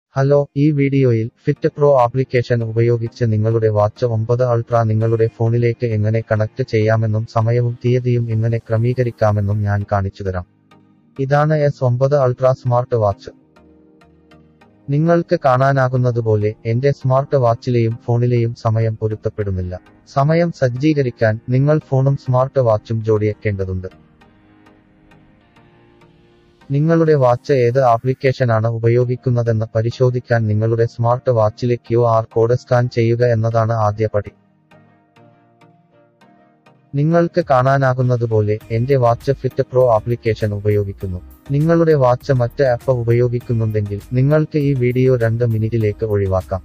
hello ഈ വീഡിയോയിൽ fit Pro application ഉപയോഗിച്ച് നിങ്ങളുടെ വാച്ച് ഒമ്പത് അൾട്ര നിങ്ങളുടെ ഫോണിലേക്ക് എങ്ങനെ കണക്ട് ചെയ്യാമെന്നും സമയവും തീയതിയും എങ്ങനെ ക്രമീകരിക്കാമെന്നും ഞാൻ കാണിച്ചുതരാം ഇതാണ് എസ് ഒമ്പത് അൾട്ര സ്മാർട്ട് വാച്ച് നിങ്ങൾക്ക് കാണാനാകുന്നതുപോലെ എന്റെ സ്മാർട്ട് വാച്ചിലെയും ഫോണിലെയും സമയം പൊരുത്തപ്പെടുന്നില്ല സമയം സജ്ജീകരിക്കാൻ നിങ്ങൾ ഫോണും സ്മാർട്ട് വാച്ചും ജോഡിയാക്കേണ്ടതുണ്ട് നിങ്ങളുടെ വാച്ച് ഏത് ആപ്ലിക്കേഷനാണ് ഉപയോഗിക്കുന്നതെന്ന് പരിശോധിക്കാൻ നിങ്ങളുടെ സ്മാർട്ട് വാച്ചിലെ ക്യു ആർ കോഡ് സ്കാൻ ചെയ്യുക എന്നതാണ് ആദ്യ പടി നിങ്ങൾക്ക് കാണാനാകുന്നതുപോലെ എന്റെ വാച്ച് ഫിറ്റ് പ്രോ ആപ്ലിക്കേഷൻ ഉപയോഗിക്കുന്നു നിങ്ങളുടെ വാച്ച് മറ്റ് ആപ്പ് ഉപയോഗിക്കുന്നുണ്ടെങ്കിൽ നിങ്ങൾക്ക് ഈ വീഡിയോ രണ്ട് മിനിറ്റിലേക്ക് ഒഴിവാക്കാം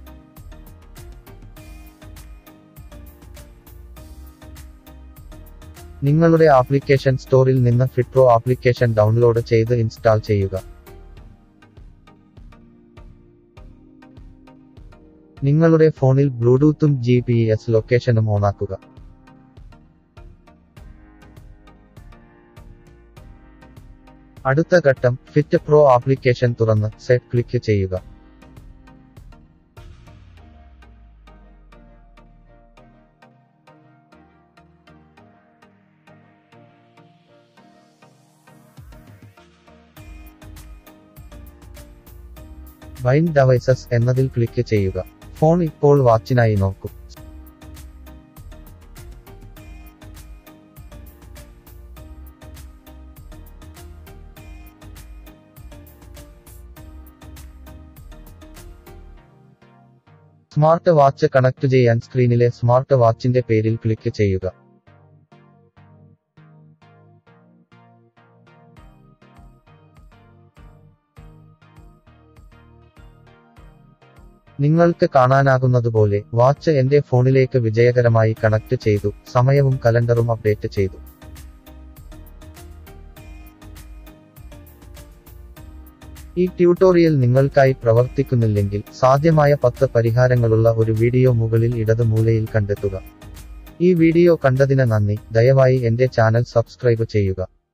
നിങ്ങളുടെ ആപ്ലിക്കേഷൻ സ്റ്റോറിൽ നിന്ന് ഫിറ്റ്രോ ആപ്ലിക്കേഷൻ ഡൗൺലോഡ് ചെയ്ത് ഇൻസ്റ്റാൾ ചെയ്യുക നിങ്ങളുടെ ഫോണിൽ ബ്ലൂടൂത്തും ജി പി എസ് ലൊക്കേഷനും ഓണാക്കുക അടുത്ത ഘട്ടം ഫിറ്റ് പ്രോ ആപ്ലിക്കേഷൻ തുറന്ന് സെറ്റ് ക്ലിക്ക് ചെയ്യുക ബൈൻഡ് ഡവൈസസ് എന്നതിൽ ക്ലിക്ക് ചെയ്യുക ഫോൺ ഇപ്പോൾ വാച്ചിനായി നോക്കൂ സ്മാർട്ട് വാച്ച് കണക്ട് ചെയ്യാൻ സ്ക്രീനിലെ സ്മാർട്ട് വാച്ചിന്റെ പേരിൽ ക്ലിക്ക് ചെയ്യുക നിങ്ങൾക്ക് കാണാനാകുന്നതുപോലെ വാച്ച് എന്റെ ഫോണിലേക്ക് വിജയകരമായി കണക്ട് ചെയ്തു സമയവും കലണ്ടറും അപ്ഡേറ്റ് ചെയ്തു ഈ ട്യൂട്ടോറിയൽ നിങ്ങൾക്കായി പ്രവർത്തിക്കുന്നില്ലെങ്കിൽ സാധ്യമായ പത്ത് പരിഹാരങ്ങളുള്ള ഒരു വീഡിയോ മുകളിൽ ഇടത് മൂലയിൽ കണ്ടെത്തുക ഈ വീഡിയോ കണ്ടതിന് നന്ദി ദയവായി എന്റെ ചാനൽ സബ്സ്ക്രൈബ് ചെയ്യുക